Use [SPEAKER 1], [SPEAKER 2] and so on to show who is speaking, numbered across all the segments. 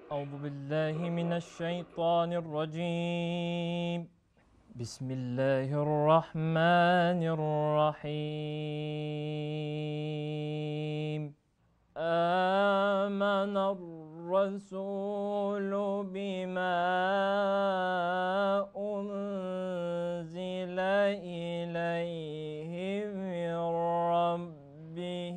[SPEAKER 1] أعوذ بالله من الشيطان الرجيم بسم الله الرحمن الرحيم آمن الرسول بما أنزل إليه من ربه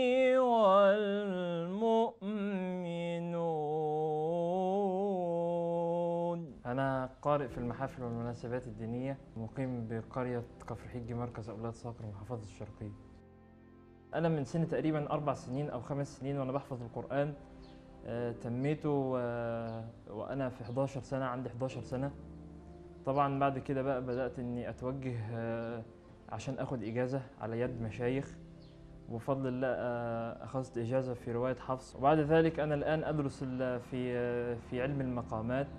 [SPEAKER 1] والمؤمنون أنا قارئ في المحافل والمناسبات الدينية مقيم بقرية كفر حج مركز أولاد صقر محافظة الشرقية أنا من سن تقريبا أربع سنين أو خمس سنين وأنا بحفظ القرآن آه، تميته آه، وأنا في 11 سنة عندي 11 سنة طبعا بعد كده بقى بدأت إني أتوجه آه، عشان أخد إجازة على يد مشايخ وبفضل الله آه، أخذت إجازة في رواية حفص وبعد ذلك أنا الآن أدرس ال- في آه، في علم المقامات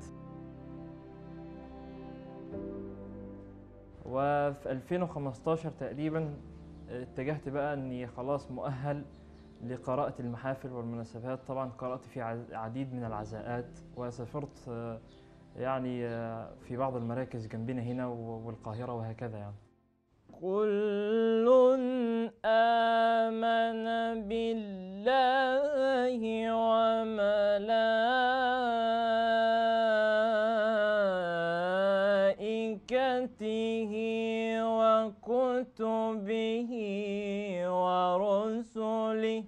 [SPEAKER 1] وفي 2015 تقريبا اتجهت بقى اني خلاص مؤهل لقراءة المحافل والمناسبات طبعا قرأت في عز- عديد من العزاءات وسافرت آه، يعني آه، في بعض المراكز جنبنا هنا و- والقاهرة وهكذا يعني كل آمن بالله وملائكته وكتبه ورسله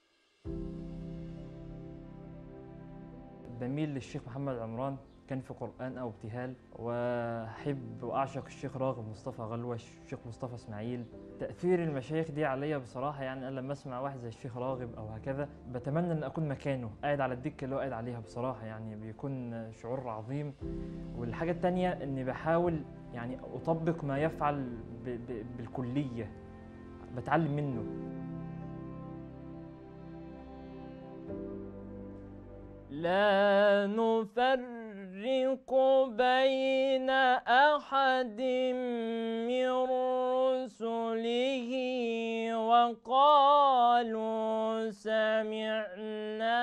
[SPEAKER 1] بميل للشيخ محمد عمران كان في قرآن أو ابتهال وأحب وأعشق الشيخ راغب مصطفى غلوش الشيخ مصطفى إسماعيل تأثير المشايخ دي عليا بصراحة يعني أنا لما أسمع واحد زي الشيخ راغب أو هكذا بتمنى أن أكون مكانه قاعد على الدكة اللي هو قاعد عليها بصراحة يعني بيكون شعور عظيم والحاجة التانية إني بحاول يعني أطبق ما يفعل ب- ب- بالكلية بتعلم منه لا نفرق بين أحد من رسله وقالوا سمعنا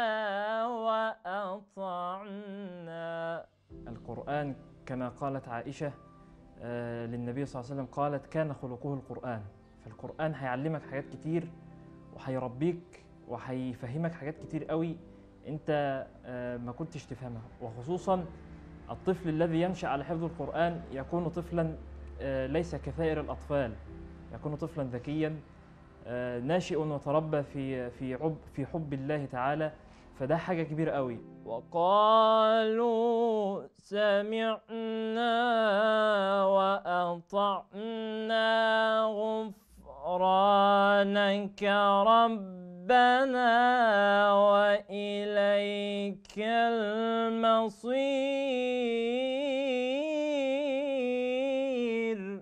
[SPEAKER 1] وأطعنا القرآن كما قالت عائشة آه، للنبي صلى الله عليه وسلم قالت كان خلقه القرآن فالقرآن هيعلمك حاجات كتير وهيربيك وهيفهمك حاجات كتير قوي انت آه، ما كنتش تفهمها وخصوصا الطفل الذي ينشأ على حفظ القرآن يكون طفلا آه، ليس كسائر الأطفال يكون طفلا ذكيا آه، ناشئ وتربى في في حب في حب الله تعالى فده حاجة كبيرة قوي وقالوا سمعنا وأطعنا غفرانك ربنا وإليك المصير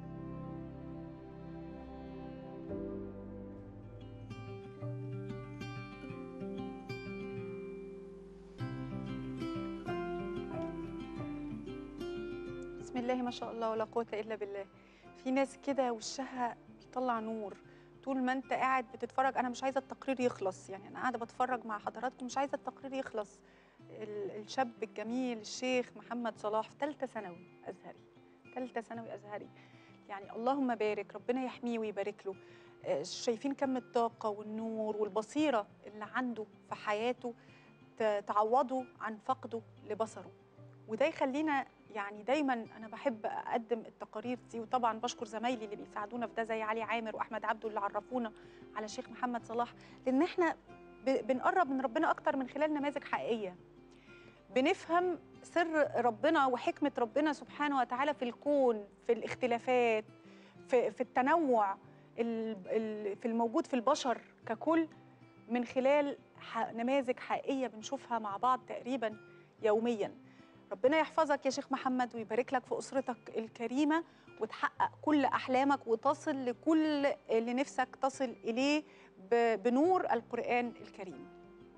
[SPEAKER 2] بسم الله ما شاء الله ولا قوة إلا بالله في ناس كده وشها بيطلع نور طول ما انت قاعد بتتفرج انا مش عايزه التقرير يخلص يعني انا قاعده بتفرج مع حضراتكم مش عايزه التقرير يخلص ال- الشاب الجميل الشيخ محمد صلاح في ثالثه ثانوي ازهري ثالثه ثانوي ازهري يعني اللهم بارك ربنا يحميه ويبارك له آه، شايفين كم الطاقه والنور والبصيره اللي عنده في حياته ت- تعوضه عن فقده لبصره وده يخلينا يعني دايما انا بحب اقدم التقارير دي وطبعا بشكر زمايلي اللي بيساعدونا في ده زي علي عامر واحمد عبده اللي عرفونا على شيخ محمد صلاح لان احنا ب- بنقرب من ربنا اكتر من خلال نماذج حقيقيه بنفهم سر ربنا وحكمه ربنا سبحانه وتعالى في الكون في الاختلافات في, في التنوع ال- ال- في الموجود في البشر ككل من خلال ح- نماذج حقيقيه بنشوفها مع بعض تقريبا يوميا ربنا يحفظك يا شيخ محمد ويبارك لك في أسرتك الكريمة وتحقق كل أحلامك وتصل لكل اللي نفسك تصل إليه ب- بنور القرآن الكريم